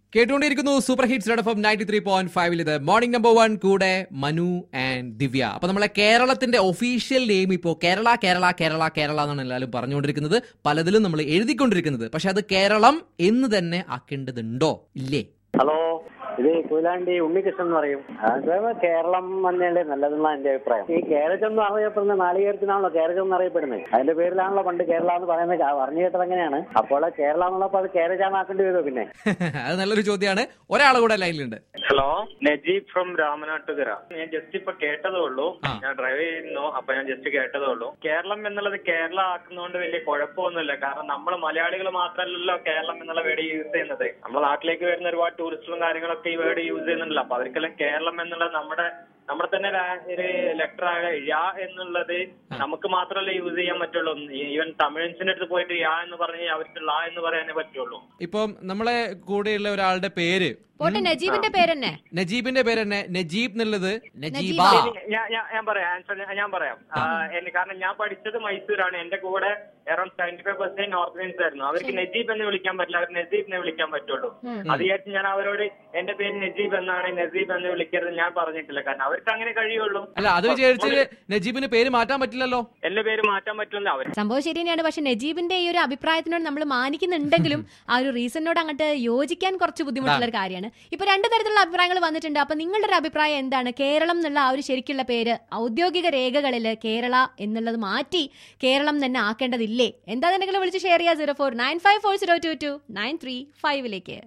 കേട്ടുകൊണ്ടിരിക്കുന്നു super hits red F ninety three point ഫൈവിൽ ഇത് മോർണിംഗ് നമ്പർ വൺ കൂടെ മനു ആൻഡ് ദിവ്യ അപ്പൊ നമ്മളെ കേരളത്തിന്റെ ഒഫീഷ്യൽ നെയിം ഇപ്പോ കേരള കേരള കേരള കേരള എന്നാണ് എല്ലാവരും പറഞ്ഞുകൊണ്ടിരിക്കുന്നത് പലതിലും നമ്മൾ എഴുതിക്കൊണ്ടിരിക്കുന്നത് പക്ഷെ അത് കേരളം എന്ന് തന്നെ ആക്കേണ്ടതുണ്ടോ ഇല്ലേ ഹലോ ഇത് കൊയിലാണ്ടി ഉണ്ണികൃഷ്ണൻ എന്ന് പറയും അതേപോലെ കേരളം തന്നെയല്ലേ നല്ലതെന്നാണ് എന്റെ അഭിപ്രായം ഈ കേരളം എന്ന് അറിയപ്പെടുന്ന നാളികേരത്തിനാണല്ലോ കേരളം എന്ന് അറിയപ്പെടുന്നത് അതിന്റെ പേരിലാണല്ലോ പണ്ട് കേരള എന്ന് പറയുന്നത് ആ പറഞ്ഞു കേട്ടത് അങ്ങനെയാണ് അപ്പോൾ കേരള എന്നുള്ളപ്പോൾ അത് കേരളാന്നാക്കേണ്ടി വരുമോ പിന്നെ അത് നല്ലൊരു ചോദ്യമാണ് ഒരാൾ കൂടെ ലൈനിലുണ്ട് ഹലോ നജീബ് ഫ്രം രാമനാട്ടുകര ഞാൻ ജസ്റ്റ് ഇപ്പൊ കേട്ടതേ ഉള്ളൂ ആ. ഞാൻ ഡ്രൈവ് ചെയ്യുന്നു അപ്പൊ ഞാൻ ജസ്റ്റ് കേട്ടതേ ഉള്ളൂ കേരളം എന്നുള്ളത് കേരള ആക്കുന്നതുകൊണ്ട് വലിയ കുഴപ്പമൊന്നുമില്ല കാരണം നമ്മൾ മലയാളികൾ മാത്രമല്ലല്ലോ കേരളം എന്നുള്ള വേർഡ് യൂസ് ചെയ്യുന്നത് നമ്മുടെ നാട്ടിലേക്ക് വരുന്ന ഒരുപാട് ടൂറിസ്റ്റുകളും കാര്യങ്ങളൊക്കെ ഈ വേർഡ് യൂസ് ചെയ്യുന്നുണ്ടല്ലോ അപ്പൊ അവർക്കെല്ലാം കേരളം എന്നുള്ളത് നമ്മുടെ നമ്മുടെ തന്നെ രാ- ഒരു ലെറ്റർ ആയ യാ എന്നുള്ളത് നമുക്ക് മാത്രമല്ലേ യൂസ് ചെയ്യാൻ പറ്റുള്ളൂ ഈവൻ തമിഴൻസിന്റെ അടുത്ത് പോയിട്ട് യാ എന്ന് പറഞ്ഞ് അവർക്ക് ലാ എന്ന് പറയാനേ പറ്റുള്ളൂ ഇപ്പം നമ്മളെ കൂടെയുള്ള ഒരാളുടെ പേര് പോട്ടെ നജീബിന്റെ പേരെന്നെ നജീബിന്റെ പേര് തന്നെ നജീബ് എന്നുള്ളത് നജീബ ഞാൻ ഞാൻ- ഞാൻ പറയാം ആൻസർ ഞാൻ പറയാം ആ, എന്നെ- കാരണം ഞാൻ പഠിച്ചത് മൈസൂരാണ് എന്റെ കൂടെ around seventy five percent north Indians ആയിരുന്നു അവർക്ക് നജീബ് എന്ന് വിളിക്കാൻ പറ്റില്ല അവർ നജീബിനെ വിളിക്കാൻ പറ്റുള്ളൂ അത് വിചാരിച്ച് ഞാൻ അവരോട് എന്റെ പേര് നജീബ് എന്നാണ് നജീബ് എന്ന് വിളിക്കരുത് ഞാൻ പറഞ്ഞിട്ടില്ല കാരണം അവർക്ക് അങ്ങനെ കഴിയുള്ളൂ അല്ല അത് വിചാരിച്ച് നജീബിന് പേര് മാറ്റാൻ പറ്റില്ലല്ലോ എന്റെ പേര് മാറ്റാൻ പറ്റുമെന്ന് അവർ സംഭവം ശരി തന്നെയാണ് പക്ഷെ നജീബിന്റെ ഈ ഒരു അഭിപ്രായത്തിനോട് നമ്മൾ മാനിക്കുന്നുണ്ടെങ്കിലും ആ ഒരു റീസണിനോട് അങ്ങോട്ട് യോജിക്കാൻ കുറച്ച് ബുദ്ധിമുട്ടുള്ള ഒരു കാര്യമാണ് ഇപ്പൊ രണ്ട് തരത്തിലുള്ള അഭിപ്രായങ്ങൾ വന്നിട്ടുണ്ട് അപ്പൊ നിങ്ങളുടെ ഒരു അഭിപ്രായം എന്താണ് കേരളം എന്നുള്ള ആ ഒരു ശരിക്കുള്ള പേര് ഔദ്യോഗിക രേഖകളിൽ കേരള എന്നുള്ളത് മാറ്റി കേരളം തന്നെ ആക്കേണ്ടതില്ലേ എന്താണെന്നുണ്ടെങ്കിലും വിളിച്ച് ഷെയർ ചെയ്യുക zero four nine five four zero two two nine three ഫൈവിലേക്ക്